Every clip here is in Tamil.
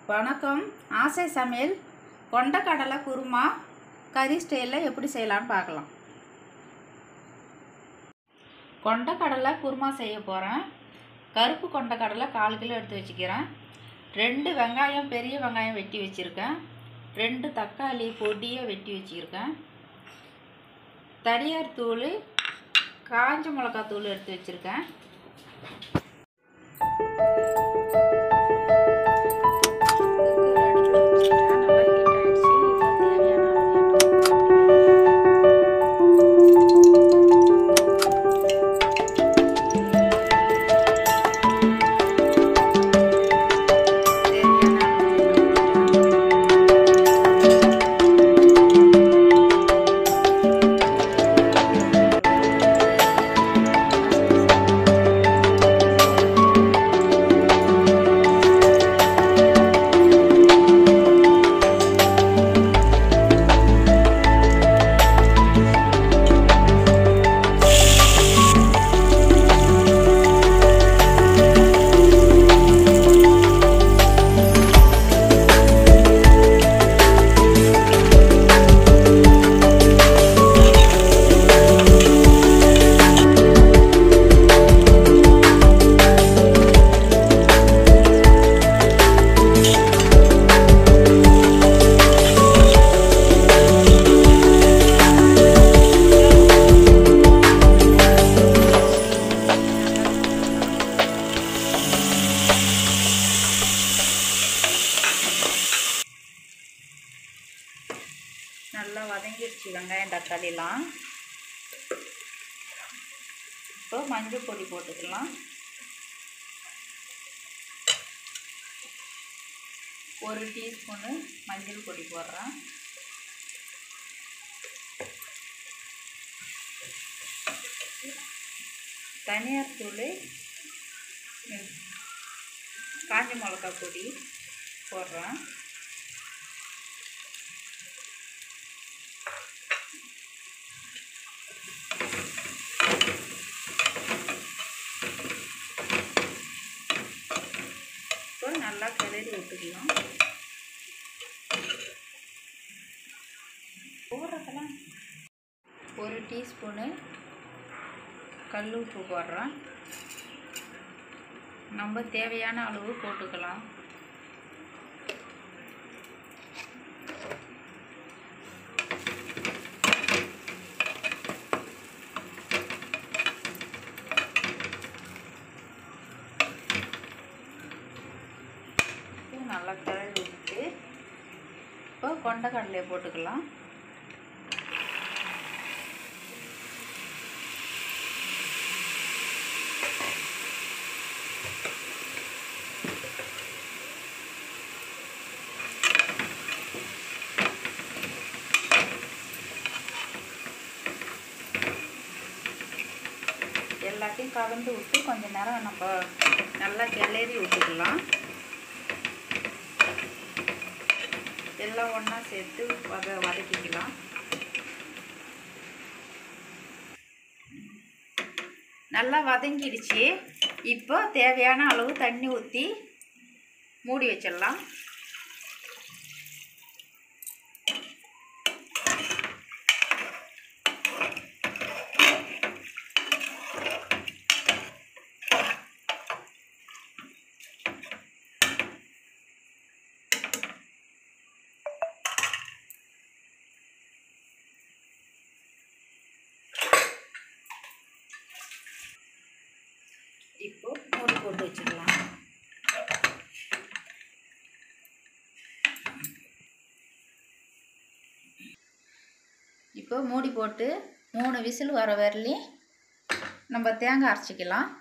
வணக்கம் ஆசை சமையல் கொண்டக்கடலை குருமா கறி ஸ்டைலில் எப்படி செய்யலான்னு பார்க்கலாம் கொண்டக்கடலை குருமா செய்ய போகிறேன் கருப்பு கொண்டக்கடலை கால் கிலோ எடுத்து வச்சுக்கிறேன் ரெண்டு வெங்காயம் பெரிய வெங்காயம் வெட்டி வச்சுருக்கேன் ரெண்டு தக்காளி பொடியை வெட்டி வச்சுருக்கேன் தனியார் தூள் காஞ்ச மிளகாய் தூள் எடுத்து வச்சுருக்கேன் நல்லா வதங்கிடுச்சு வெங்காயம் தக்காளிலாம் இப்போ மஞ்சள் பொடி போட்டுக்கலாம் ஒரு டீஸ்பூனு மஞ்சள் பொடி போடுறேன் தனியார் தூள் காஞ்ச மிளகா பொடி போடுறேன் இப்போ நல்லா கிளறி விட்டுக்கலாம் போடுறதெல்லாம் ஒரு டீஸ்பூனு கல் உப்பு போடுறேன் நம்ம தேவையான அளவு போட்டுக்கலாம் நல்லா கிளறி விட்டு இப்போ கொண்டக்கடலையை போட்டுக்கலாம் எல்லாத்தையும் கலந்து விட்டு கொஞ்சம் நேரம் நம்ம நல்லா கிளறி விட்டுக்கலாம் எல்லாம் ஒன்றா சேர்த்து வத வதக்கிக்கலாம் நல்லா வதங்கிடுச்சு இப்போ தேவையான அளவு தண்ணி ஊற்றி மூடி வச்சிடலாம் இப்போ மூடி போட்டு வச்சிடலாம் இப்போ மூடி போட்டு மூணு விசில் வர வரலையும் நம்ம தேங்காய் அரைச்சிக்கலாம்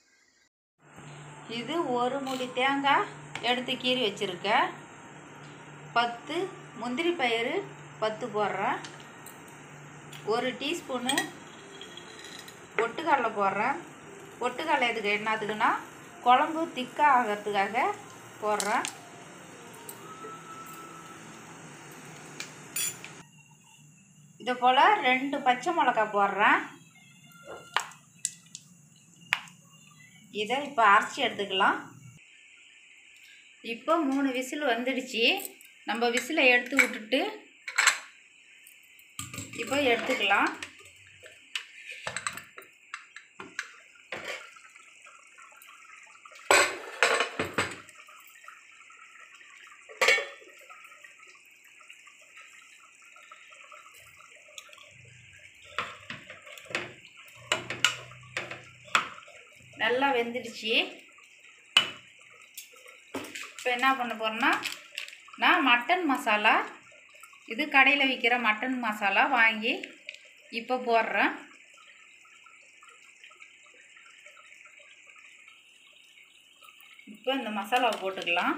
இது ஒரு மூடி தேங்காய் எடுத்து கீறி வச்சுருக்கேன் பத்து முந்திரி பயிறு பத்து போடுறேன் ஒரு டீஸ்பூனு ஒட்டுக்கடலை போடுறேன் பொட்டுக்கடலை எதுக்கு என்னத்துக்குன்னா குழம்பு திக்காக ஆகிறதுக்காக போடுறேன் இது போல் ரெண்டு பச்சை மிளகா போடுறேன் இதை இப்போ அரைச்சி எடுத்துக்கலாம் இப்போ மூணு விசில் வந்துடுச்சு நம்ம விசிலை எடுத்து விட்டுட்டு இப்போ எடுத்துக்கலாம் நல்லா வெந்துடுச்சு இப்போ என்ன பண்ண போகிறேன்னா நான் மட்டன் மசாலா இது கடையில் விற்கிற மட்டன் மசாலா வாங்கி இப்போ போடுறேன் இப்போ இந்த மசாலாவை போட்டுக்கலாம்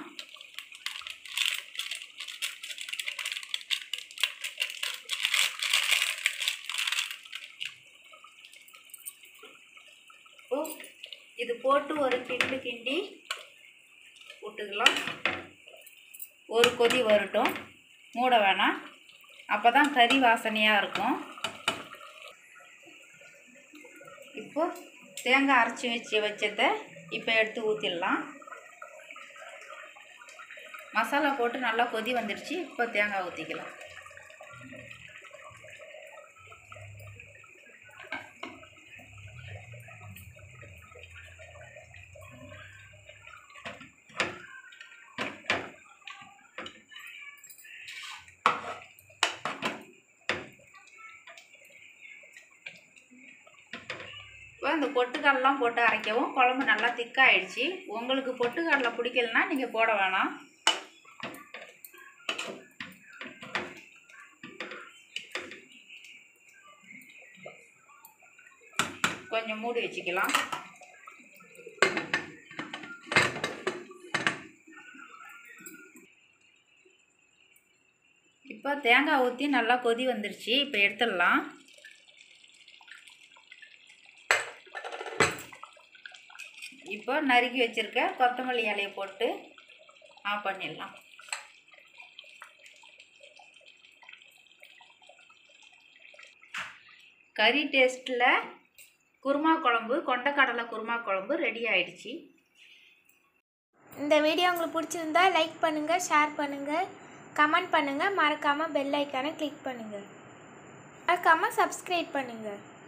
இப்போ இது போட்டு ஒரு கிண்டு கிண்டி விட்டுக்கலாம் ஒரு கொதி வரட்டும் மூட வேணாம் அப்போ தான் கறி வாசனையாக இருக்கும் இப்போ தேங்காய் அரைச்சி வச்சு வச்சதை இப்போ எடுத்து ஊற்றிடலாம் மசாலா போட்டு நல்லா கொதி வந்துடுச்சு இப்போ தேங்காய் ஊற்றிக்கலாம் இப்போ இந்த பொட்டுக்கடலாம் போட்டு அரைக்கவும் குழம்பு நல்லா திக்காயிடுச்சு உங்களுக்கு பொட்டுக்கடலை பிடிக்கலனா நீங்கள் போட வேணாம் கொஞ்சம் மூடி வச்சுக்கலாம் இப்போ தேங்காய் ஊற்றி நல்லா கொதி வந்துடுச்சு இப்போ எடுத்துடலாம் இப்போ நறுக்கி வச்சுருக்க கொத்தமல்லி இலையை போட்டு ஆஃப் பண்ணிடலாம் கறி டேஸ்ட்டில் குருமா குழம்பு கொண்டக்கடலை குருமா குழம்பு ரெடி ஆயிடுச்சு இந்த வீடியோ உங்களுக்கு பிடிச்சிருந்தா லைக் பண்ணுங்கள் ஷேர் பண்ணுங்கள் கமெண்ட் பண்ணுங்கள் மறக்காமல் பெல் ஐக்கானை கிளிக் பண்ணுங்கள் மறக்காமல் சப்ஸ்கிரைப் பண்ணுங்கள்